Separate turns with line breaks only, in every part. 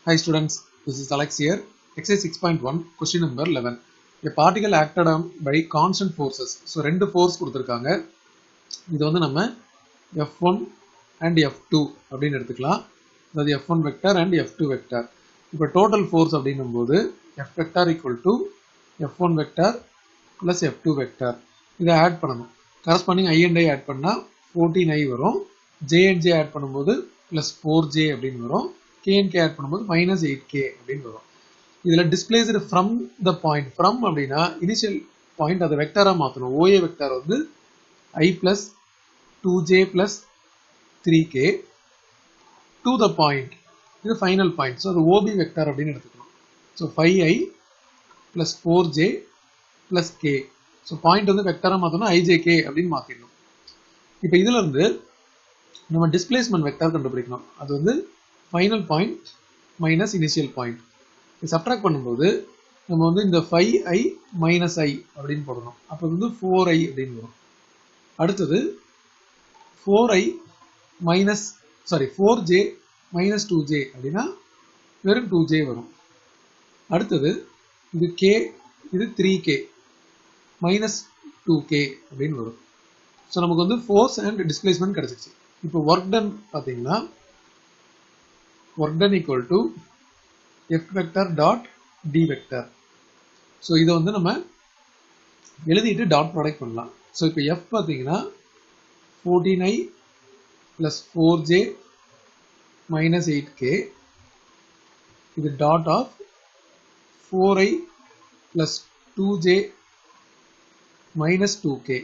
Hi students, this is Alex here. Exercise 6.1, question number 11. A particle acted on by constant forces. So ரெண்டு force கொடுத்திருக்காங்க. இது வந்து நம்ம F1 and F2 அப்படின்னு எடுத்துக்கலாம். அதாவது F1 vector and F2 vector. இப்போ total force அப்படின்னும் போது F vector equal to F1 vector plus F2 vector. இதை ஆட் பண்ணணும். Corresponding I and I add பண்ணால் ஃபோர்டீன் ஐ வரும் ஜே அண்ட் ஜே ஆட் பண்ணும்போது ப்ளஸ் ஃபோர் ஜே அப்படின்னு வரும் கேஎன்கே ஆட் பண்ணும்போது மைனஸ் எயிட் கே அப்படின்னு வரும் இதில் displaced from the point from அப்படின்னா இனிஷியல் பாயிண்ட் அதை வெக்டாராக மாற்றணும் ஓஏ வெக்டார் வந்து I plus two J plus three K to the point இது ஃபைனல் பாயிண்ட் ஸோ அது ஓபி வெக்டார் அப்படின்னு எடுத்துக்கணும் ஸோ ஃபைவ் ஐ plus four J plus K so point வந்து வெக்டாராக மாற்றணும் ஐஜேகே அப்படின்னு மாற்றிடணும் இப்போ இதுல இருந்து நம்ம டிஸ்பிளேஸ்மெண்ட் வெக்டார் கண்டுபிடிக்கணும் அது வந்து final point minus initial point இது சப்ட்ராக்ட் பண்ணும்போது நம்ம வந்து இந்த ஃபைவ் ஐ மைனஸ் ஐ அப்படின்னு போடணும் அப்போ வந்து ஃபோர் ஐ அப்படின்னு வரும் அடுத்தது four I minus sorry four J minus two J அப்படின்னா வெறும் டூ ஜே வரும் அடுத்தது இது கே இது three K minus two K அப்படின்னு வரும் ஸோ நமக்கு வந்து ஃபோர்ஸ் அண்ட் டிஸ்பிளேஸ்மெண்ட் கிடச்சிச்சு இப்போ ஒர்க் டன் பார்த்தீங்கன்னா work done equal to F vector dot D vector so இதை வந்து நம்ம எழுதிட்டு டாட் ப்ராடக்ட் பண்ணலாம் ஸோ இப்போ எஃப் பார்த்தீங்கன்னா fourteen I plus four J minus eight K இது dot of four I plus two J minus two K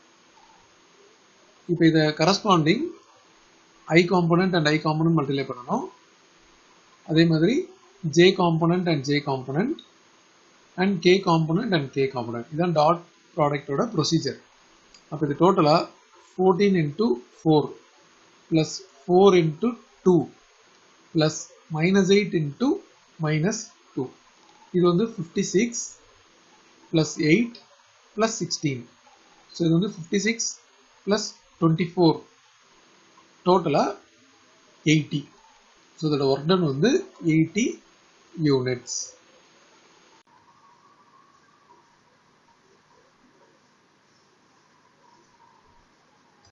இப்போ இதை corresponding I component and I component multiply பண்ணணும் அதே மாதிரி J component and J component and K component and K component இதுதான் dot ப்ராடக்டோட procedure அப்போ இது டோட்டலாக fourteen into four plus four into two plus minus eight into minus two இது வந்து fifty six plus eight plus sixteen so இது வந்து fifty six plus 24 டோட்டலா 80 ஸோ இதோட ஒர்க் டன் வந்து 80 யூனிட்ஸ்